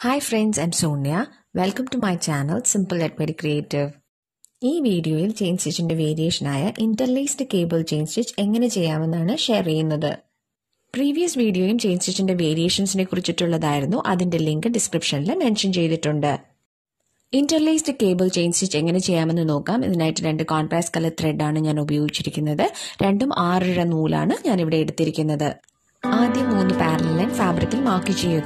Hi friends, I'm Sonia. Welcome to my channel Simple at Very Creative. ഈ വീഡിയോയിൽ chain സ്റ്റിച്ചിന്റെ വേരിയേഷനായ interlaced cable chain stitch എങ്ങനെ ചെയ്യാമെന്നാണ് ഷെയർ ചെയ്യുന്നത് പ്രീവിയസ് വീഡിയോയും ചെയിൻ സ്റ്റിച്ചിന്റെ വേരിയേഷൻസിനെ കുറിച്ചിട്ടുള്ളതായിരുന്നു അതിന്റെ ലിങ്ക് ഡിസ്ക്രിപ്ഷനിൽ മെൻഷൻ ചെയ്തിട്ടുണ്ട് ഇന്റർലേസ്ഡ് കേബിൾ ചെയിൻ സ്റ്റിച്ച് എങ്ങനെ ചെയ്യാമെന്ന് നോക്കാം ഇതിനായിട്ട് രണ്ട് കോൺട്രാസ്റ്റ് കളർ ത്രെഡാണ് ഞാൻ ഉപയോഗിച്ചിരിക്കുന്നത് രണ്ടും ആറര നൂലാണ് ഞാൻ ഇവിടെ എടുത്തിരിക്കുന്നത് ആദ്യം മൂന്ന് പാരലൽ ലൈൻ ഫാബ്രിക്കിൽ മാർക്ക് ചെയ്യുക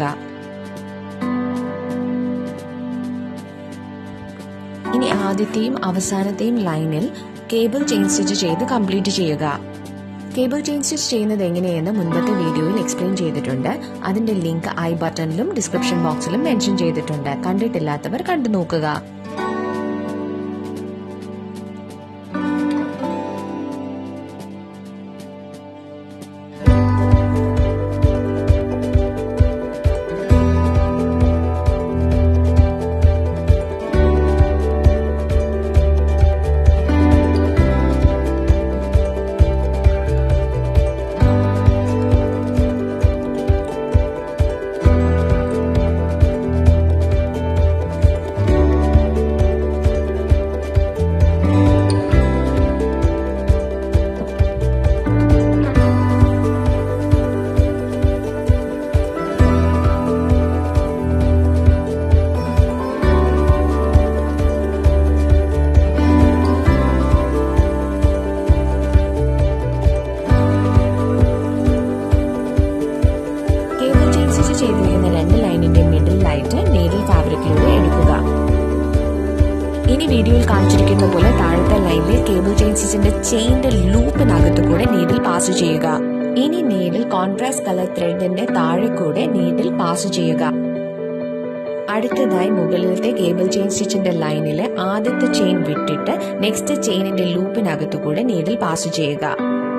ഇനി ആദ്യത്തെയും അവസാനത്തെയും ലൈനിൽ കേബിൾ ചെയിൻ സ്റ്റിച്ച് ചെയ്ത് കംപ്ലീറ്റ് ചെയ്യുക കേബിൾ ചെയിൻ സ്റ്റിച്ച് ചെയ്യുന്നത് എങ്ങനെയെന്ന് മുൻപത്തെ വീഡിയോയിൽ എക്സ്പ്ലെയിൻ ചെയ്തിട്ടുണ്ട് അതിന്റെ ലിങ്ക് ഐ ബട്ടണിലും ഡിസ്ക്രിപ്ഷൻ ബോക്സിലും മെൻഷൻ ചെയ്തിട്ടുണ്ട് കണ്ടിട്ടില്ലാത്തവർ കണ്ടു നോക്കുക കേബിൾ ചെയിൻ സ്റ്റിച്ച് ചെയ്തിരിക്കുന്ന രണ്ട് ലൈനിന്റെ മിഡിലായിട്ട് നീഡിൽ ഫാബ്രിക്കിലൂടെ എടുക്കുക ഇനി വീഡിയോയിൽ കാണിച്ചിരിക്കുന്ന പോലെ താഴത്തെ ലൈനിൽ കേബിൾ ചെയിൻ സ്റ്റിച്ചിന്റെ ചെയിന്റെ ലൂപ്പിനകത്തു കൂടെ നീഡിൽ പാസ് ചെയ്യുക ഇനി നീഡിൽ കോൺട്രാസ്റ്റ് കളർ ത്രെഡിന്റെ താഴെ കൂടെ നീഡിൽ പാസ് ചെയ്യുക അടുത്തതായി മുകളിലത്തെ കേബിൾ ചെയിൻ സ്റ്റിച്ചിന്റെ ലൈനിലെ ആദ്യത്തെ ചെയിൻ വിട്ടിട്ട് നെക്സ്റ്റ് ചെയിനിന്റെ ലൂപ്പിനകത്തു കൂടെ നീഡിൽ പാസ് ചെയ്യുക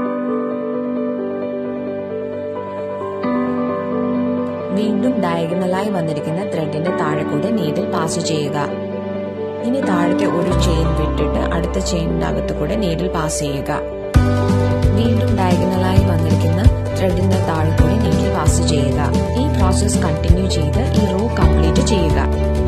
വീണ്ടും ഡയഗണലായി വന്നിരിക്കുന്ന ത്രെഡിന്റെ താഴെ കൂടെ നീഡിൽ പാസ് ചെയ്യുക ഇനി താഴത്തെ ഒരു ചെയിൻ വിട്ടിട്ട് അടുത്ത ചെയിനിന്റെ അകത്ത് കൂടെ നീഡിൽ പാസ് ചെയ്യുക വീണ്ടും ഡയഗണലായി വന്നിരിക്കുന്ന ത്രെഡിന്റെ താഴെ കൂടെ നീഡിൽ പാസ് ചെയ്യുക ഈ പ്രോസസ് കണ്ടിന്യൂ ചെയ്ത് ഈ റോ കംപ്ലീറ്റ് ചെയ്യുക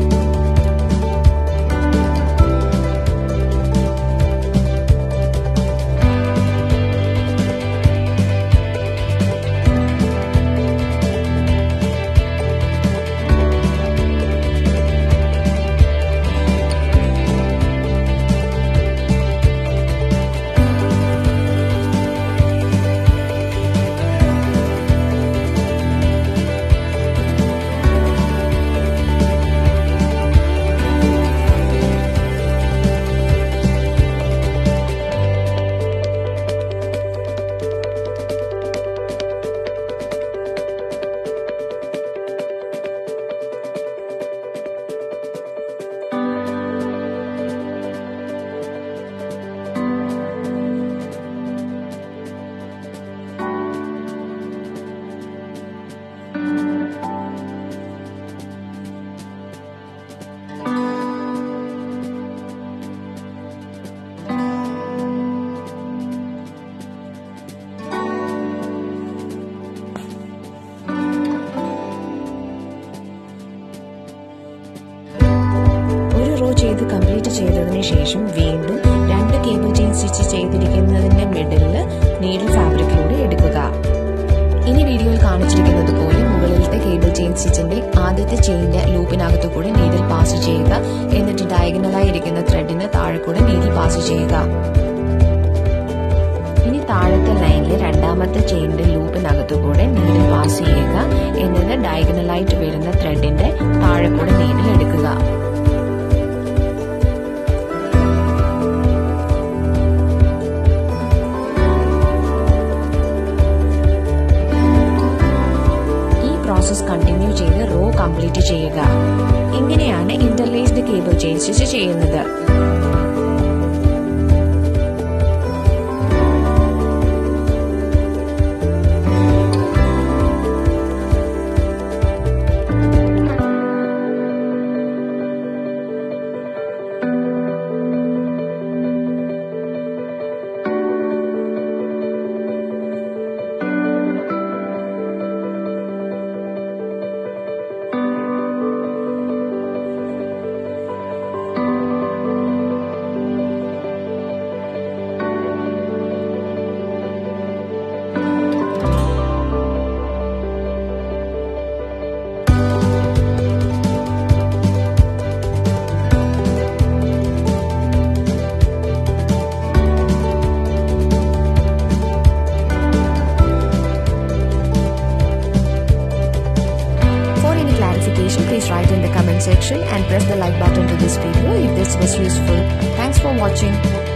ഒരു റോ ചെയ്ത് കംപ്ലീറ്റ് ചെയ്തതിന് ശേഷം വീണ്ടും രണ്ട് കേബിൾ ചെയിൻ സ്റ്റിച്ച് ചെയ്തിരിക്കുന്നതിന്റെ മിഡിലിൽ നീഡിൽ ഫാബ്രിക്കിലൂടെ എടുക്കുക ഇനി വീഡിയോയിൽ കാണിച്ചിരിക്കുന്നത് പോലെ മുകളിലത്തെ കേബിൾ ചെയിൻ സ്റ്റിച്ചിന്റെ ആദ്യത്തെ ചെയിന്റെ ലൂപ്പിനകത്തു കൂടെ നീഡിൽ പാസ് ചെയ്യുക എന്നിട്ട് ഡയഗണലായി ഇരിക്കുന്ന ത്രെഡിന് താഴെ കൂടെ നീഡിൽ പാസ് ചെയ്യുക ഇനി താഴത്തെ ലൈനിലെ രണ്ടാമത്തെ ചെയിനിന്റെ ലൂപ്പിനകത്തു കൂടെ നീഡിൽ പാസ് ചെയ്യുക എന്നിട്ട് ഡയഗണലായിട്ട് വരുന്ന ത്രെഡിന്റെ താഴെ കൂടെ നീഡിൽ എടുക്കുക ഈ പ്രോസസ് കണ്ടിന്യൂ ചെയ്ത് റോ കംപ്ലീറ്റ് ചെയ്യുക ഇങ്ങനെയാണ് ഇന്റർലേസ്ഡ് കേബിൾ ചെയിൻ സ്റ്റിച്ച് ചെയ്യുന്നത് please write in the comment section and press the like button to this video if this was useful. Thanks for watching.